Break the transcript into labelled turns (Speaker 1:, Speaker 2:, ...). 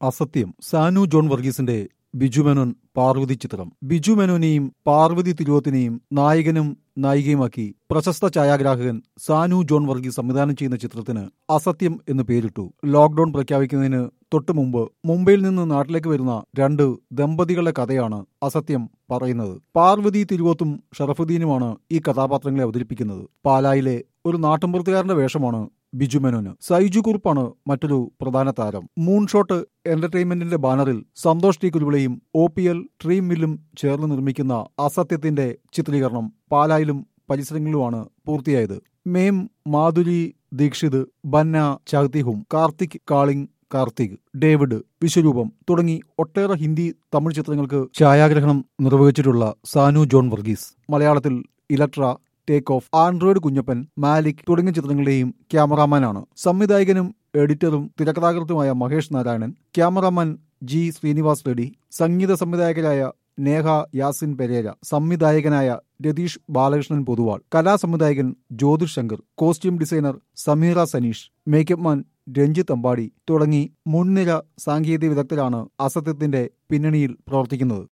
Speaker 1: അസത്യം സാനു ജോൺ വർഗീസിന്റെ ബിജു മേനോൻ പാർവതി ചിത്രം ബിജു മേനോനെയും പാർവതി തിരുവോത്തിനെയും നായകനും നായികയുമാക്കി പ്രശസ്ത ഛായാഗ്രാഹകൻ സാനു ജോൺ വർഗീസ് സംവിധാനം ചെയ്യുന്ന ചിത്രത്തിന് അസത്യം എന്ന് പേരിട്ടു ലോക്ഡൌൺ പ്രഖ്യാപിക്കുന്നതിന് തൊട്ടു മുമ്പ് മുംബൈയിൽ നിന്ന് നാട്ടിലേക്ക് വരുന്ന രണ്ട് ദമ്പതികളുടെ കഥയാണ് അസത്യം പറയുന്നത് പാർവതി തിരുവോത്തും ഷറഫുദ്ദീനുമാണ് ഈ കഥാപാത്രങ്ങളെ അവതരിപ്പിക്കുന്നത് പാലായിലെ ഒരു നാട്ടുമ്പുറത്തുകാരന്റെ വേഷമാണ് ബിജു മേനോന് സൈജു കുറുപ്പാണ് മറ്റൊരു പ്രധാന താരം മൂൺഷോട്ട് എന്റർടൈൻമെന്റിന്റെ ബാനറിൽ സന്തോഷ് ടി കുരുവിളയും ഒ പി എൽ ട്രീം മില്ലും ചേർന്ന് നിർമ്മിക്കുന്ന അസത്യത്തിന്റെ ചിത്രീകരണം പാലായിലും പരിസരങ്ങളിലുമാണ് പൂർത്തിയായത് മേം മാധുരി ദീക്ഷിത് ബന്ന ചാഗ്തിഹും കാർത്തിക് കാളിംഗ് കാർത്തിക് ഡേവിഡ് വിശ്വരൂപം തുടങ്ങി ഒട്ടേറെ ഹിന്ദി തമിഴ് ചിത്രങ്ങൾക്ക് ഛായാഗ്രഹണം നിർവഹിച്ചിട്ടുള്ള സാനു ജോൺ വർഗീസ് മലയാളത്തിൽ Electra take off android Kunjappan Malik തുടങ്ങിയ ചിത്രങ്ങളുടെയും ക്യാമറാമാനാണ് സംവിധായകനും എഡിറ്ററും തിരക്കഥാകൃത്തുമായ മഹേഷ് നാരായണൻ ക്യാമറാമാൻ ജി ശ്രീനിവാസ് റെഡ്ഡി സംഗീത സംവിധായകരായ നേഹ യാസിൻ പെരേര സംവിധായകനായ രതീഷ് ബാലകൃഷ്ണൻ പൊതുവാൾ കലാസംവിധായകൻ Jyothish Shankar costume designer Sameera Saneesh makeup man Ranjith Ambadi തുടങ്ങി മുൻനിര സാങ്കേതിക വിദഗ്ധരാണ് അസത്യത്തിന്റെ പിന്നണിയിൽ പ്രവർത്തിക്കുന്നത്